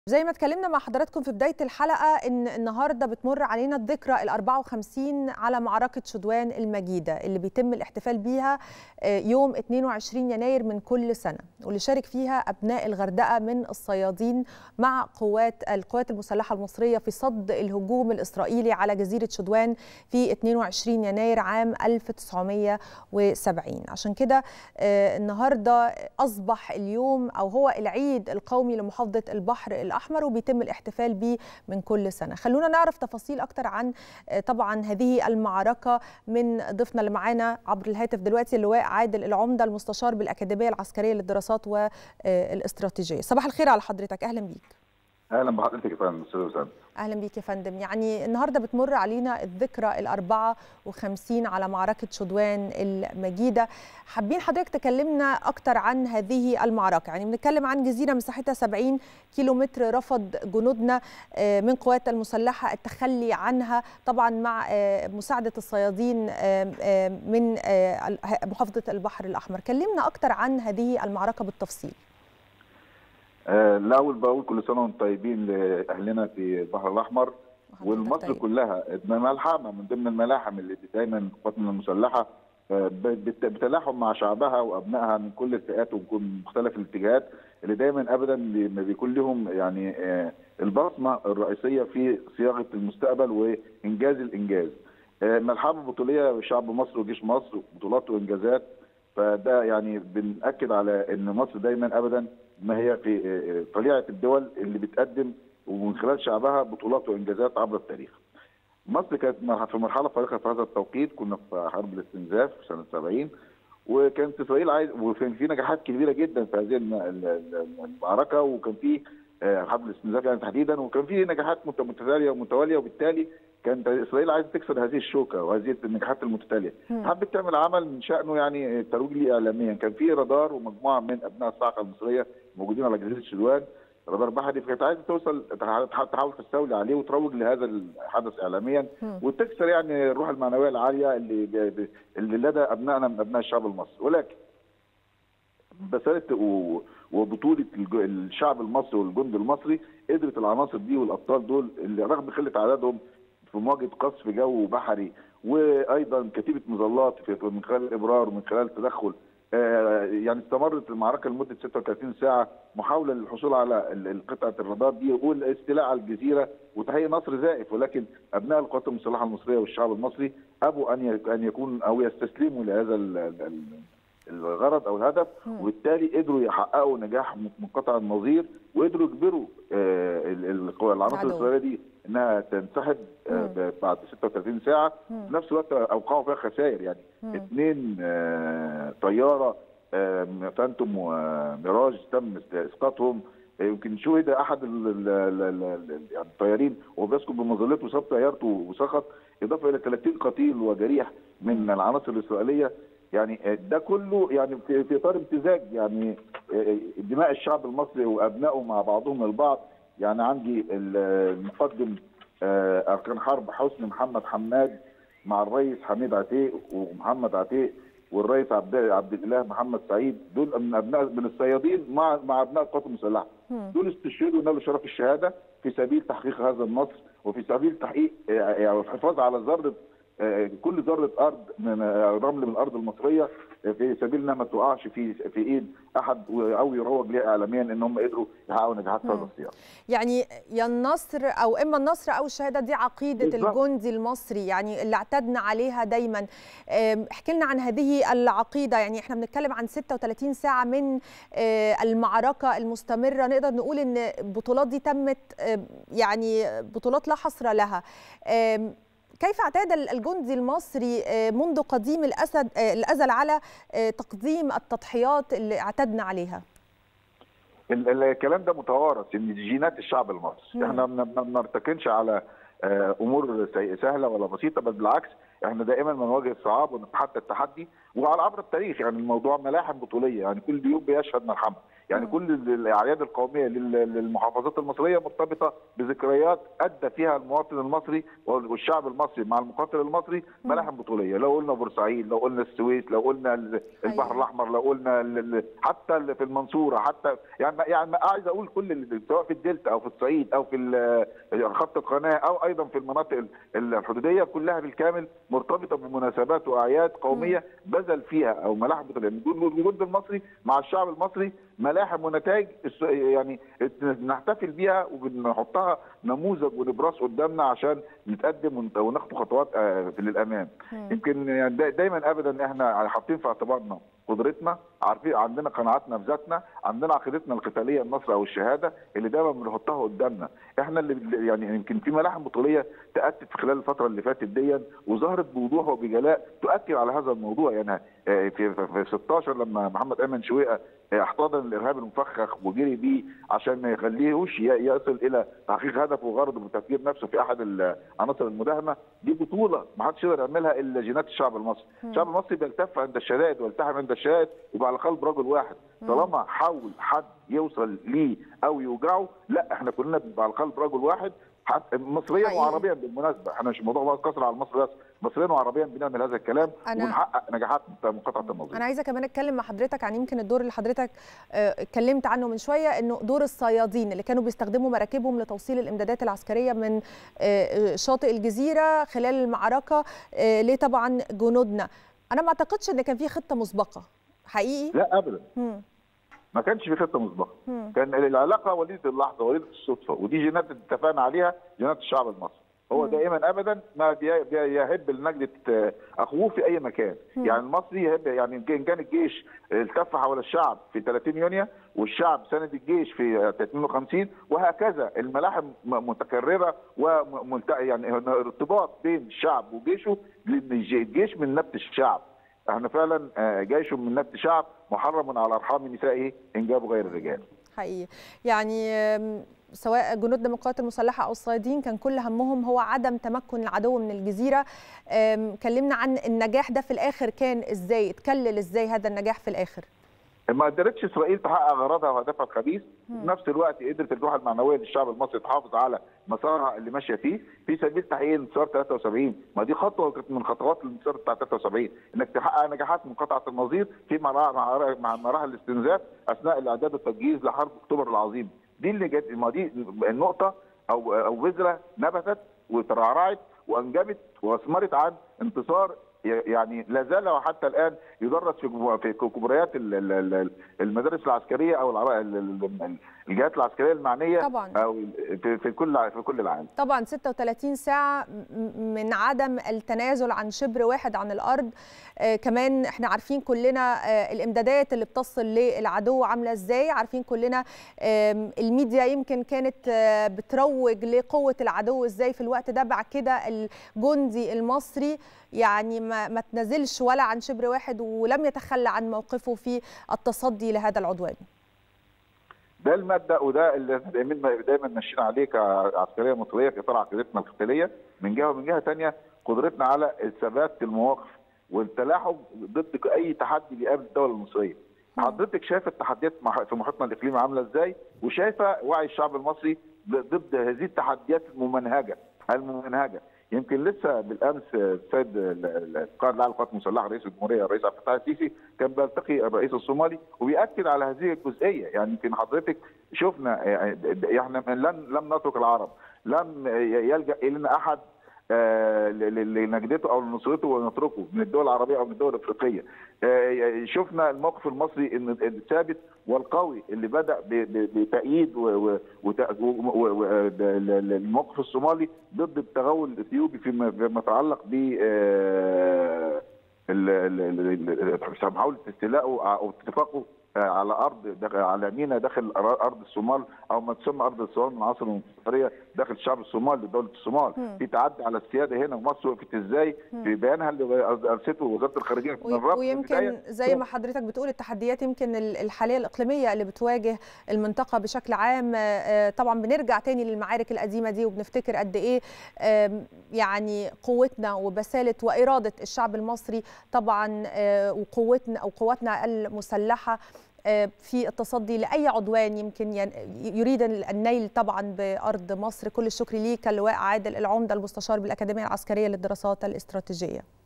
زي ما اتكلمنا مع حضراتكم في بداية الحلقة إن النهاردة بتمر علينا الذكرى ال 54 على معركة شدوان المجيدة اللي بيتم الاحتفال بيها يوم 22 يناير من كل سنة واللي شارك فيها أبناء الغردقة من الصيادين مع قوات القوات المسلحة المصرية في صد الهجوم الإسرائيلي على جزيرة شدوان في 22 يناير عام 1970 عشان كده النهاردة أصبح اليوم أو هو العيد القومي لمحافظة البحر الأحمر وبيتم الاحتفال به من كل سنة خلونا نعرف تفاصيل أكتر عن طبعا هذه المعركة من ضيفنا اللي معانا عبر الهاتف دلوقتي اللواء عادل العمدة المستشار بالأكاديمية العسكرية للدراسات والاستراتيجية صباح الخير على حضرتك أهلا بيك اهلا بحضرتك يا فندم استاذ اسامه اهلا بيك يا فندم يعني النهارده بتمر علينا الذكرى ال 54 على معركه شدوان المجيده حابين حضرتك تكلمنا اكتر عن هذه المعركه يعني بنتكلم عن جزيره مساحتها 70 كيلو متر رفض جنودنا من قوات المسلحه التخلي عنها طبعا مع مساعده الصيادين من محافظه البحر الاحمر كلمنا اكتر عن هذه المعركه بالتفصيل الاول بقول كل سنه وانتم طيبين لاهلنا في البحر الاحمر والمصر طيب. كلها ملحمه من ضمن الملاحم اللي دايما قواتنا المسلحه بتلاحم مع شعبها وابنائها من كل الفئات ومن مختلف الاتجاهات اللي دايما ابدا ما بيكون لهم يعني البصمه الرئيسيه في صياغه المستقبل وانجاز الانجاز. ملحمه بطوليه شعب مصر وجيش مصر بطولات وانجازات فده يعني بنأكد على ان مصر دايما ابدا ما هي في طليعه الدول اللي بتقدم ومن خلال شعبها بطولات وانجازات عبر التاريخ. مصر كانت في مرحله فارقه في هذا التوقيت كنا في حرب الاستنزاف في سنه 70 وكانت اسرائيل عايز وكان في نجاحات كبيره جدا في هذه المعركه وكان في حرب الاستنزاف يعني تحديدا وكان في نجاحات متتاليه ومتواليه وبالتالي كانت اسرائيل عايزه تكسر هذه الشوكه وهذه النجاحات المتتاليه. حبت تعمل عمل من شانه يعني ترويج ليه اعلاميا، كان في رادار ومجموعه من ابناء الصاعقه المصريه موجودين على جزيره شدوان رادار بحري فكانت عايزه توصل تحاول تستولي عليه وتروج لهذا الحدث اعلاميا وتكسر يعني الروح المعنويه العاليه اللي اللي لدى ابنائنا من ابناء الشعب المصري ولكن بساله وبطوله الشعب المصري والجند المصري قدرت العناصر دي والابطال دول اللي رغم قله عددهم في مواجهه قصف جو بحري وايضا كتيبه مظلات من خلال الابرار ومن خلال التدخل يعني استمرت المعركه لمده 36 ساعه محاوله للحصول على قطعه الرادار دي والاستيلاء على الجزيره وتحقيق نصر زائف ولكن ابناء القوات المسلحه المصريه والشعب المصري ابوا ان ان يكون او يستسلموا لهذا الغرض او الهدف وبالتالي قدروا يحققوا نجاح منقطع النظير وقدروا يجبروا العناصر الاسرائيليه دي انها تنسحب بعد 36 ساعه في نفس الوقت اوقعوا فيها خسائر يعني اثنين طياره فانتوم وميراج تم اسقاطهم يمكن شهد احد الطيارين وهو بيسكن بمظلته وساب طيارته وسقط اضافه الى 30 قتيل وجريح من العناصر الاسرائيليه يعني ده كله يعني في اطار امتزاج يعني دماء الشعب المصري وابنائه مع بعضهم البعض يعني عندي المقدم اركان حرب حسني محمد حماد مع الرئيس حميد عتيق ومحمد عتيق والرئيس عبد عبد الاله محمد سعيد دول من ابناء من الصيادين مع مع ابناء القوات المسلحه دول استشهدوا ونالوا شرف الشهاده في سبيل تحقيق هذا النصر وفي سبيل تحقيق يعني الحفاظ على ذره كل ذره ارض من رمل من الارض المصريه في سبيل انها ما تقعش في في ايد احد او يروج ليها اعلاميا ان هم قدروا يحققوا نجاحات في هذا السياق. يعني يا النصر او اما النصر او الشهاده دي عقيده بالزبط. الجندي المصري يعني اللي اعتدنا عليها دايما احكي لنا عن هذه العقيده يعني احنا بنتكلم عن 36 ساعه من المعركه المستمره نقدر نقول ان البطولات دي تمت يعني بطولات لا حصر لها كيف اعتاد الجندي المصري منذ قديم الاسد الازل على تقديم التضحيات اللي اعتدنا عليها؟ الكلام ده متوارث ان جينات الشعب المصري، احنا ما بنرتكنش على امور سهله ولا بسيطه بل بالعكس احنا دائما بنواجه الصعاب ونتحدى التحدي وعلى عبر التاريخ يعني الموضوع ملاحم بطوليه يعني كل يوم بيشهد ملحمه يعني كل الاعياد القوميه للمحافظات المصريه مرتبطه بذكريات ادى فيها المواطن المصري والشعب المصري مع المقاتل المصري ملاحم بطوليه لو قلنا بورسعيد لو قلنا السويس لو قلنا البحر الاحمر لو قلنا حتى في المنصوره حتى يعني يعني عايز اقول كل سواء في الدلتا او في الصعيد او في خط القناه او ايضا في المناطق الحدوديه كلها بالكامل مرتبطه بمناسبات واعياد قوميه بذل فيها او ملاحم بطوليه الوجود المصري مع الشعب المصري ملاحم ونتائج يعني نحتفل بيها وبنحطها نموذج ونبراس قدامنا عشان نتقدم وناخد خطوات للامام يمكن يعني دايما ابدا احنا حاطين في اعتبارنا قدرتنا عارفين عندنا قناعاتنا بذاتنا عندنا عقيدتنا القتاليه النصر او الشهاده اللي دايما بنحطها قدامنا احنا اللي يعني يمكن في ملاحم بطوليه تاكد في خلال الفتره اللي فاتت دي وظهرت بوضوح وبجلاء تؤكد على هذا الموضوع يعني في في 16 لما محمد ايمن شويقه احتضن الارهاب المفخخ وجري بيه عشان ما يخليهوش يصل الى تحقيق هدفه وغرضه وتفكير نفسه في احد العناصر المداهمه دي بطوله ما حدش يقدر يعملها الا جينات الشعب المصري، الشعب المصري بيلتف عند الشدائد ويلتحم عند الشدائد ويبقى على قلب رجل واحد طالما حاول حد يوصل ليه او يوجعه لا احنا كلنا بنبقى على قلب رجل واحد مصريا حقيقي. وعربيا بالمناسبه احنا مش الموضوع بقى قصر على مصر بس مصريا وعربيا بنعمل هذا الكلام أنا ونحقق نجاحات مقاطعه النظير انا عايزه كمان اتكلم مع حضرتك عن يمكن الدور اللي حضرتك اتكلمت عنه من شويه انه دور الصيادين اللي كانوا بيستخدموا مراكبهم لتوصيل الامدادات العسكريه من شاطئ الجزيره خلال المعركه لطبعا جنودنا انا ما اعتقدش ان كان في خطه مسبقه حقيقي لا ابدا مم. ما كانش في خطه مسبقه كان العلاقه وليده اللحظه وليده الصدفه ودي جينات اتفقنا عليها جينات الشعب المصري هو دائما ابدا ما بيهب لنجده اخوه في اي مكان مم. يعني المصري يهب يعني ان كان الجيش التف حول الشعب في 30 يونيو والشعب سند الجيش في 52 وهكذا الملاحم متكرره وملت... يعني ارتباط بين الشعب وجيشه لان الجيش من نبت الشعب احنا فعلا جيش من نبت شعب محرم على ارحام نسائه ان جابوا غير الرجال. حقيقي يعني سواء جنودنا من القوات المسلحه او الصيادين كان كل همهم هو عدم تمكن العدو من الجزيره كلمنا عن النجاح ده في الاخر كان ازاي اتكلل ازاي هذا النجاح في الاخر ما قدرتش اسرائيل تحقق غرضها وهدفها الخبيث في نفس الوقت قدرت الروح المعنويه للشعب المصري تحافظ على مسارها اللي ماشيه فيه في سبيل تحقيق انتصار 73 ما دي خطوه من خطوات الانتصار بتاع 73 انك تحقق نجاحات مقاطعه النظير في مع مراحل الاستنزاف اثناء الاعداد والتجهيز لحرب اكتوبر العظيم دي اللي جت ما دي النقطه او او بذره نبتت وترعرعت وانجبت واثمرت عن انتصار يعني لا زال وحتى الان يدرس في في كبريات المدارس العسكريه او الجهات العسكريه المعنيه طبعا او في في كل في كل العالم طبعا 36 ساعه من عدم التنازل عن شبر واحد عن الارض آه كمان احنا عارفين كلنا آه الامدادات اللي بتصل للعدو عامله ازاي عارفين كلنا آه الميديا يمكن كانت آه بتروج لقوه العدو ازاي في الوقت ده بعد كده الجندي المصري يعني ما, ما تنزلش ولا عن شبر واحد ولم يتخلى عن موقفه في التصدي لهذا العدوان ده المبدا وده اللي دايما دايما ماشيين عليه كعسكريه مصريه في اطار عقيدتنا القتاليه من جهه ومن جهه ثانيه قدرتنا على الثبات في المواقف والتلاحم ضد اي تحدي بيقابل الدوله المصريه. حضرتك شايفه التحديات في محيطنا الاقليمي عامله ازاي وشايفه وعي الشعب المصري ضد هذه التحديات الممنهجه الممنهجه يمكن لسه بالامس السيد القائد الاعلى للقوات المسلحه رئيس الجمهوريه الرئيس عبد الفتاح السيسي كان بيلتقي الرئيس الصومالي وبياكد على هذه الجزئيه يعني يمكن حضرتك شفنا احنا لم لم نترك العرب لم يلجا الينا احد لنجدته او لنصرته ونتركه من الدول العربيه او من الدول الافريقيه. شفنا الموقف المصري ان الثابت والقوي اللي بدا بتأييد الموقف الصومالي ضد التغول الاثيوبي فيما يتعلق ب محاوله استيلائه او اتفاقه على ارض على مينا داخل ارض الصومال او ما تسمى ارض الصومال من العاصمه المستشاريه داخل الشعب الصومالي لدوله الصومال مم. في تعدي على السياده هنا ومصر وقفت ازاي في بيانها اللي ارسلته وزاره الخارجيه من وي- الربط ويمكن البداية. زي ما حضرتك بتقول التحديات يمكن ال- الحاليه الاقليميه اللي بتواجه المنطقه بشكل عام آه، طبعا بنرجع تاني للمعارك القديمه دي وبنفتكر قد ايه آم، يعني قوتنا وبساله واراده الشعب المصري طبعا آه، وقوتنا او قواتنا المسلحه آه، في التصدي لاي عدوان يمكن ين- يريد النيل طبعا بارض مصر كل الشكر ليك اللواء عادل العمده المستشار بالاكاديميه العسكريه للدراسات الاستراتيجيه